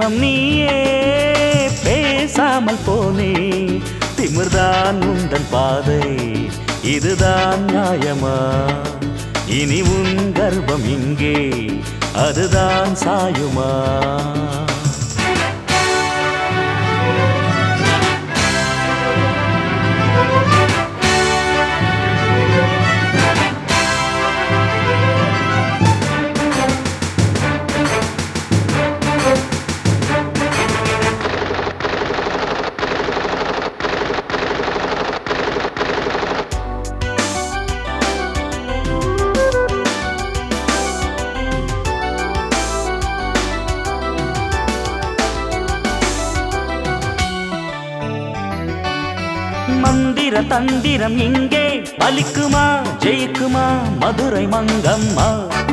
ஜென்மம் நீயே பேசாமல் போனே திமிர்தான் உந்தன் பாதை இதுதான் நியாயமா இனி உன் கர்ப்பம் இங்கே அதுதான் சாயுமா மந்திர தந்திரம் இங்கே பலிக்குமா ஜெயிக்குமா மதுரை மங்கம்மா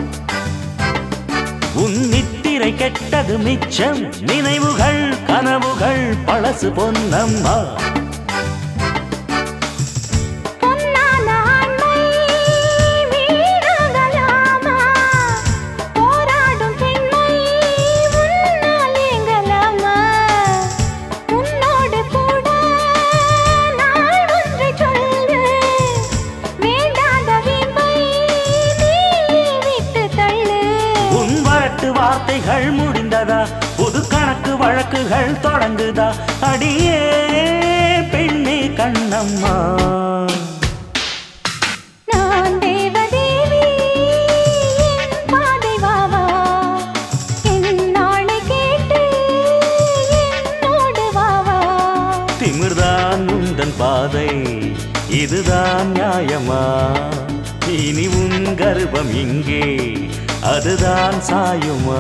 உன் நித்திரை கெட்டது மிச்சம் நினைவுகள் கனவுகள் பழசு பொன்னம்மா பொன்னான ஆண்மை வீணாகலாமா? போராடும் பெண்மை உன்னால் ஏங்கலாமா? உன்னோடு கூட நான் ஒன்றை சொல்வேன். வேண்டாத வீம்பை நீ விட்டுத் தள்ளு. உன் வரட்டு வார்த்தைகள் முடிந்ததா புது கணக்கு வழக்குகள் தொடங்குதா அடியே பெண்ணே கண்ணம்மா நான் தேவதேவி என் பாதை வாவா என் நாளை கேட்டு என்னோடு வாவா திமிர்தான் உந்தன் பாதை இதுதான் நியாயமா இனி உன் கர்ப்பம் இங்கே அதுதான் சாயுமா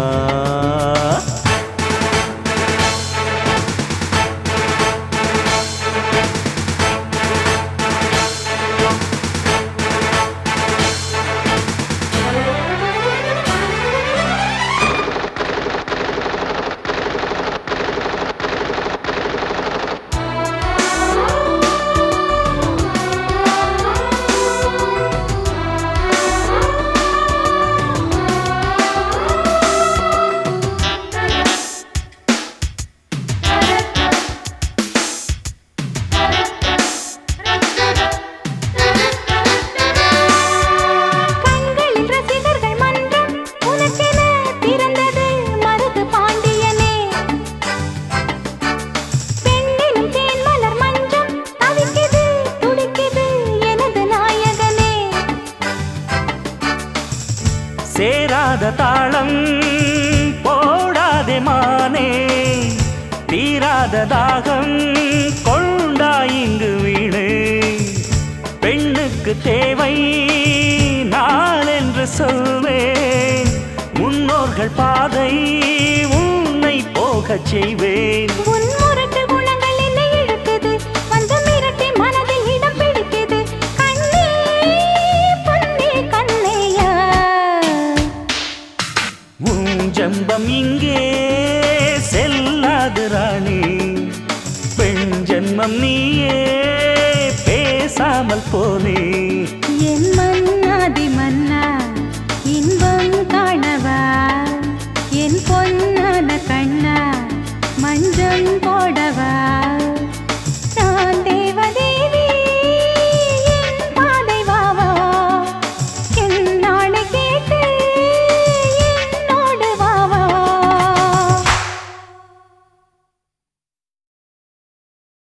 கண்களில் ரசிகர்கள் மன்றம் உனக்கென திறந்தது மருது பாண்டியனே பெண்ணினும் தேன் மலர் மஞ்சம் தவிக்குது துடிக்குது எனது நாயகனே சேராத தாளம் போடாதே மானே தீராத தாகம் கொண்டா இங்கு வீடு பெண்ணுக்கு தேவை நான் என்று சொல்வேன் முன்னோர்கள் பாதை உன்னை போகச் செய்வேன் உன் முரட்டு குணங்கள் என்னை இழுக்குது வந்து மிரட்டி மனதில் இடம் பிடிக்குது கண்ணே பொன்னே கண்ணையா உன் ஜம்பம் இங்கே செல்லாது ராணி பெண் ஜென்மம் நீயே பேசாமல் போனே